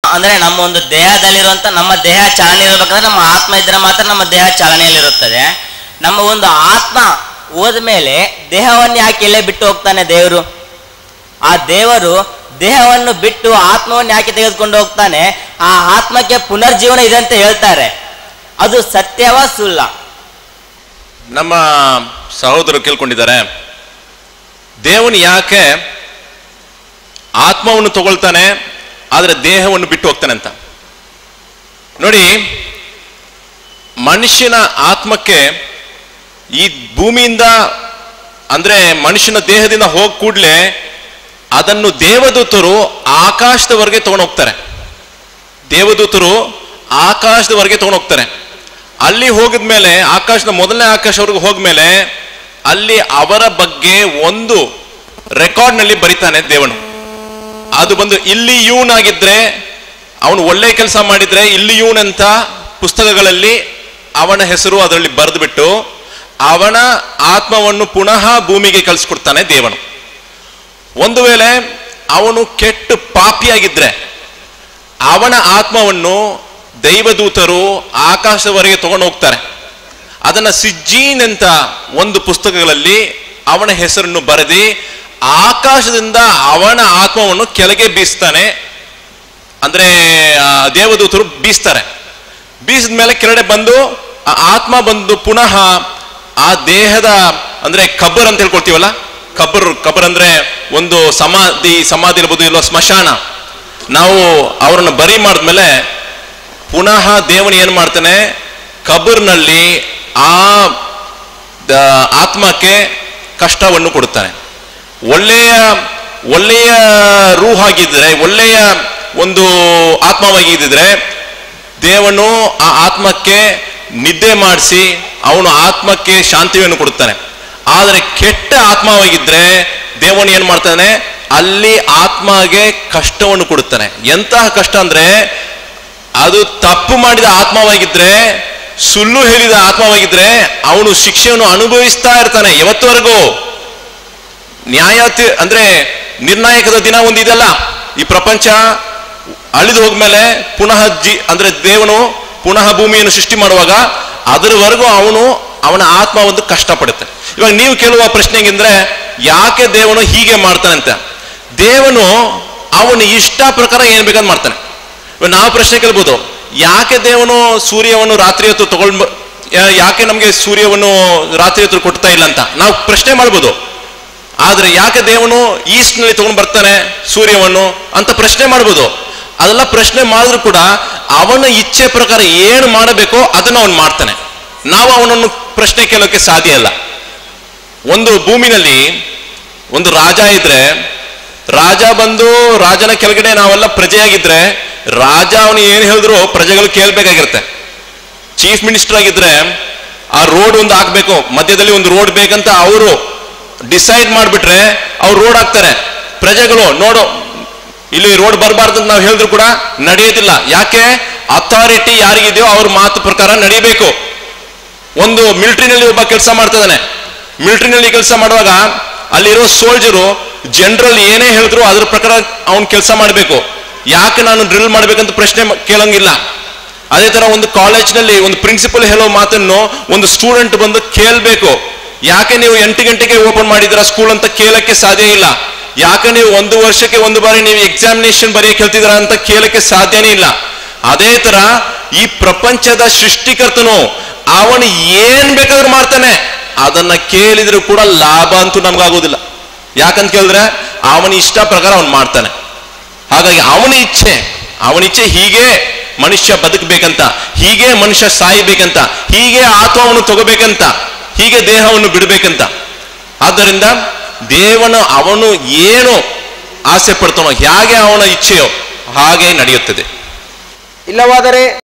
ಅಂದ್ರೆ ನಮ್ಮ ಒಂದು ದೇಹದಲ್ಲಿರುವಂತ ನಮ್ಮ ದೇಹ ಚಾಲನೆ ಇರಬೇಕಂದ್ರೆ ನಮ್ಮ ಆತ್ಮ ಇದ್ರೆ ಮಾತ್ರ ನಮ್ಮ ದೇಹ ಚಾಲನೆಯಲ್ಲಿರುತ್ತದೆ ನಮ್ಮ ಒಂದು ಆತ್ಮ ಹೋದ್ಮೇಲೆ ದೇಹವನ್ನು ಯಾಕೆ ಇಲ್ಲೇ ಬಿಟ್ಟು ಹೋಗ್ತಾನೆ ದೇವರು ಆ ದೇವರು ದೇಹವನ್ನು ಬಿಟ್ಟು ಆತ್ಮವನ್ನು ಯಾಕೆ ತೆಗೆದುಕೊಂಡು ಹೋಗ್ತಾನೆ ಆ ಆತ್ಮಕ್ಕೆ ಪುನರ್ಜೀವನ ಇದೆ ಅಂತ ಹೇಳ್ತಾರೆ ಅದು ಸತ್ಯವ ಸುಳ್ಳ ನಮ್ಮ ಸಹೋದರರು ಕೇಳ್ಕೊಂಡಿದ್ದಾರೆ ದೇವನು ಯಾಕೆ ಆತ್ಮವನ್ನು ತಗೊಳ್ತಾನೆ ಆದರೆ ದೇಹವನ್ನು ಬಿಟ್ಟು ಹೋಗ್ತಾನೆ ಅಂತ ನೋಡಿ ಮನುಷ್ಯನ ಆತ್ಮಕ್ಕೆ ಈ ಭೂಮಿಯಿಂದ ಅಂದ್ರೆ ಮನುಷ್ಯನ ದೇಹದಿಂದ ಹೋಗ್ ಕೂಡ್ಲೆ ಅದನ್ನು ದೇವದೂತರು ಆಕಾಶದವರೆಗೆ ತಗೊಂಡು ಹೋಗ್ತಾರೆ ದೇವದೂತರು ಆಕಾಶದವರೆಗೆ ತಗೊಂಡು ಹೋಗ್ತಾರೆ ಅಲ್ಲಿ ಹೋಗಿದ್ಮೇಲೆ ಆಕಾಶದ ಮೊದಲನೇ ಆಕಾಶವರೆಗೆ ಹೋದ್ಮೇಲೆ ಅಲ್ಲಿ ಅವರ ಬಗ್ಗೆ ಒಂದು ರೆಕಾರ್ಡ್ನಲ್ಲಿ ಬರಿತಾನೆ ದೇವನು ಅದು ಬಂದು ಇಲ್ಲಿ ಇವನಾಗಿದ್ರೆ ಅವನು ಒಳ್ಳೆ ಕೆಲಸ ಮಾಡಿದ್ರೆ ಇಲ್ಲಿ ಇವನಂತ ಪುಸ್ತಕಗಳಲ್ಲಿ ಅವನ ಹೆಸರು ಅದರಲ್ಲಿ ಬರೆದುಬಿಟ್ಟು ಅವನ ಆತ್ಮವನ್ನು ಪುನಃ ಭೂಮಿಗೆ ಕಳಿಸ್ಕೊಡ್ತಾನೆ ದೇವನು ಒಂದು ವೇಳೆ ಅವನು ಕೆಟ್ಟು ಪಾಪಿಯಾಗಿದ್ರೆ ಅವನ ಆತ್ಮವನ್ನು ದೈವದೂತರು ಆಕಾಶದವರೆಗೆ ತಗೊಂಡು ಹೋಗ್ತಾರೆ ಅದನ್ನ ಸಿಜ್ಜೀನ್ ಅಂತ ಒಂದು ಪುಸ್ತಕಗಳಲ್ಲಿ ಅವನ ಹೆಸರನ್ನು ಬರೆದಿ ಆಕಾಶದಿಂದ ಅವನ ಆತ್ಮವನ್ನು ಕೆಳಗೆ ಬೀಸ್ತಾನೆ ಅಂದ್ರೆ ಆ ದೇವದೂತರು ಬೀಸ್ತಾರೆ ಬೀಸಿದ ಮೇಲೆ ಕೆಳಗಡೆ ಬಂದು ಆ ಆತ್ಮ ಬಂದು ಪುನಃ ಆ ದೇಹದ ಅಂದ್ರೆ ಕಬ್ಬರ್ ಅಂತ ಹೇಳ್ಕೊಳ್ತೀವಲ್ಲ ಕಬ್ಬರ್ ಕಬ್ಬರ್ ಅಂದ್ರೆ ಒಂದು ಸಮಾಧಿ ಸಮಾಧಿ ಇರ್ಬೋದು ಇಲ್ಲೋ ಸ್ಮಶಾನ ನಾವು ಅವರನ್ನು ಬರಿ ಮಾಡಿದ್ಮೇಲೆ ಪುನಃ ದೇವನು ಏನ್ ಮಾಡ್ತಾನೆ ಕಬರ್ನಲ್ಲಿ ಆ ದ- ಆತ್ಮಕ್ಕೆ ಕಷ್ಟವನ್ನು ಕೊಡುತ್ತಾನೆ ಒಳ್ಳೆಯ ಒಳ್ಳೆಯ ರೂಹ್ ಆಗಿದ್ರೆ ಒಳ್ಳೆಯ ಒಂದು ಆತ್ಮವಾಗಿದ್ದಿದ್ರೆ ದೇವನು ಆ ಆತ್ಮಕ್ಕೆ ನಿದ್ದೆ ಮಾಡಿಸಿ ಅವನು ಆತ್ಮಕ್ಕೆ ಶಾಂತಿಯನ್ನು ಕೊಡುತ್ತಾನೆ ಆದರೆ ಕೆಟ್ಟ ಆತ್ಮವಾಗಿದ್ರೆ ದೇವನು ಏನ್ ಮಾಡ್ತಾನೆ ಅಲ್ಲಿ ಆತ್ಮಗೆ ಕಷ್ಟವನ್ನು ಕೊಡುತ್ತಾನೆ ಎಂತಹ ಕಷ್ಟ ಅಂದ್ರೆ ಅದು ತಪ್ಪು ಮಾಡಿದ ಆತ್ಮವಾಗಿದ್ರೆ ಸುಳ್ಳು ಹೇಳಿದ ಆತ್ಮವಾಗಿದ್ರೆ ಅವನು ಶಿಕ್ಷೆಯನ್ನು ಅನುಭವಿಸ್ತಾ ಇರ್ತಾನೆ ಯಾವತ್ತವರೆಗೂ ನ್ಯಾಯ ತಿ- ಅಂದ್ರೆ ನಿರ್ಣಾಯಕದ ದಿನ ಒಂದಿದೆಯಲ್ಲ ಈ ಪ್ರಪಂಚ ಅಳಿದು ಹೋದ್ಮೇಲೆ ಪುನಃ ಜಿ ಅಂದ್ರೆ ದೇವನು ಪುನಃ ಭೂಮಿಯನ್ನು ಸೃಷ್ಟಿ ಮಾಡುವಾಗ ಅದರವರೆಗೂ ಅವನು ಅವನ ಆತ್ಮ ಒಂದು ಕಷ್ಟಪಡುತ್ತೆ ಇವಾಗ ನೀವು ಕೇಳುವ ಪ್ರಶ್ನೆ ಹೆಂಗಂದ್ರೆ ಯಾಕೆ ದೇವನು ಹೀಗೆ ಮಾಡ್ತಾನೆ ಅಂತ ದೇವನು ಅವನ ಇಷ್ಟ ಪ್ರಕಾರ ಏನ್ ಬೇಕಾದ್ ಮಾಡ್ತಾನೆ ಇವಾಗ ನಾವು ಪ್ರಶ್ನೆ ಕೇಳ್ಬೋದು ಯಾಕೆ ದೇವನು ಸೂರ್ಯವನ್ನು ರಾತ್ರಿ ಹೊತ್ತು ತಗೊಂಡ್ ಬ- ಯಾ- ಯಾಕೆ ನಮಗೆ ಸೂರ್ಯವನ್ನು ರಾತ್ರಿ ಹೊತ್ತು ಕೊಡ್ತಾ ಇಲ್ಲ ಅಂತ ನಾವು ಪ್ರಶ್ನೆ ಮಾಡ್ಬೋದು ಆದ್ರೆ ಯಾಕೆ ದೇವನು ಈಸ್ಟ್ ನಲ್ಲಿ ತಗೊಂಡು ಬರ್ತಾನೆ ಸೂರ್ಯವನ್ನು ಅಂತ ಪ್ರಶ್ನೆ ಮಾಡ್ಬೋದು ಅದೆಲ್ಲ ಪ್ರಶ್ನೆ ಮಾಡಿದ್ರು ಕೂಡ ಅವನ ಇಚ್ಛೆ ಪ್ರಕಾರ ಏನು ಮಾಡಬೇಕೋ ಅದನ್ನ ಅವನು ಮಾಡ್ತಾನೆ ನಾವು ಅವನನ್ನು ಪ್ರಶ್ನೆ ಕೇಳೋಕೆ ಸಾಧ್ಯ ಇಲ್ಲ ಒಂದು ಭೂಮಿನಲ್ಲಿ ಒಂದು ರಾಜ ಇದ್ರೆ ರಾಜ ಬಂದು ರಾಜನ ಕೆಳಗಡೆ ನಾವೆಲ್ಲ ಪ್ರಜೆಯಾಗಿದ್ರೆ ರಾಜ ಅವನು ಏನು ಹೇಳಿದ್ರು ಪ್ರಜೆಗಳು ಕೇಳ್ಬೇಕಾಗಿರುತ್ತೆ ಚೀಫ್ ಮಿನಿಸ್ಟರ್ ಆಗಿದ್ರೆ ಆ ರೋಡ್ ಒಂದು ಹಾಕ್ಬೇಕು ಮಧ್ಯದಲ್ಲಿ ಒಂದು ರೋಡ್ ಬೇಕಂತ ಅವರು ಡಿಸೈಡ್ ಮಾಡಿಬಿಟ್ರೆ ಅವ್ರು ರೋಡ್ ಹಾಕ್ತಾರೆ ಪ್ರಜೆಗಳು ನೋಡು ಇಲ್ಲಿ ರೋಡ್ ಬರಬಾರ್ದು ಅಂತ ನಾವು ಹೇಳಿದ್ರು ಕೂಡ ನಡೆಯೋದಿಲ್ಲ ಯಾಕೆ ಅಥಾರಿಟಿ ಯಾರಿಗಿದೆಯೋ ಅವ್ರ ಮಾತು ಪ್ರಕಾರ ನಡಿಬೇಕು ಒಂದು ಮಿಲಿಟರಿನಲ್ಲಿ ಒಬ್ಬ ಕೆಲಸ ಮಾಡ್ತಿದ್ದಾನೆ ಮಿಲಿಟರಿನಲ್ಲಿ ಕೆಲಸ ಮಾಡುವಾಗ ಅಲ್ಲಿರೋ ಸೋಲ್ಜರು ಜನರಲ್ ಏನೇ ಹೇಳಿದ್ರು ಅದ್ರ ಪ್ರಕಾರ ಅವನ್ ಕೆಲಸ ಮಾಡಬೇಕು ಯಾಕೆ ನಾನು ಡ್ರಿಲ್ ಮಾಡ್ಬೇಕಂತ ಪ್ರಶ್ನೆ ಮ- ಕೇಳಂಗಿಲ್ಲ ಅದೇ ತರ ಒಂದು ಕಾಲೇಜ್ನಲ್ಲಿ ಒಂದು ಪ್ರಿನ್ಸಿಪಲ್ ಹೇಳೋ ಮಾತನ್ನು ಒಂದು ಸ್ಟೂಡೆಂಟ್ ಬಂದು ಕೇಳಬೇಕು ಯಾಕೆ ನೀವು ಎಂಟು ಗಂಟೆಗೆ ಓಪನ್ ಮಾಡಿದ್ರ ಸ್ಕೂಲ್ ಅಂತ ಕೇಳಕ್ಕೆ ಸಾಧ್ಯ ಇಲ್ಲ ಯಾಕೆ ನೀವು ಒಂದು ವರ್ಷಕ್ಕೆ ಒಂದು ಬಾರಿ ನೀವು ಎಕ್ಸಾಮಿನೇಷನ್ ಬರೆಯಕ್ಕೆ ಹೇಳ್ತಿದ್ದೀರಾ ಅಂತ ಕೇಳಕ್ಕೆ ಸಾಧ್ಯನೇ ಇಲ್ಲ ಅದೇ ತರ ಈ ಪ್ರಪಂಚದ ಸೃಷ್ಟಿಕರ್ತನು ಅವನು ಏನ್ ಬೇಕಾದ್ರೂ ಮಾಡ್ತಾನೆ ಅದನ್ನ ಕೇಳಿದ್ರು ಕೂಡ ಲಾಭ ಅಂತೂ ನಮ್ಗಾಗೋದಿಲ್ಲ ಯಾಕಂತ ಕೇಳಿದ್ರೆ ಅವನ ಇಷ್ಟ ಪ್ರಕಾರ ಅವನು ಮಾಡ್ತಾನೆ ಹಾಗಾಗಿ ಅವನ ಇಚ್ಛೆ ಅವನ ಇಚ್ಛೆ ಹೀಗೆ ಮನುಷ್ಯ ಬದುಕಬೇಕಂತ ಹೀಗೆ ಮನುಷ್ಯ ಸಾಯಬೇಕಂತ ಹೀಗೆ ಆತ್ಮವನ್ನು ತಗೋಬೇಕಂತ ಹೀಗೆ ದೇಹವನ್ನು ಬಿಡಬೇಕಂತ ಆದ್ದರಿಂದ ದೇವನ ಅವನು ಏನು ಆಸೆ ಪಡ್ತಾನೋ ಹೇಗೆ ಅವನ ಇಚ್ಛೆಯೋ ಹಾಗೆ ನಡೆಯುತ್ತದೆ ಇಲ್ಲವಾದರೆ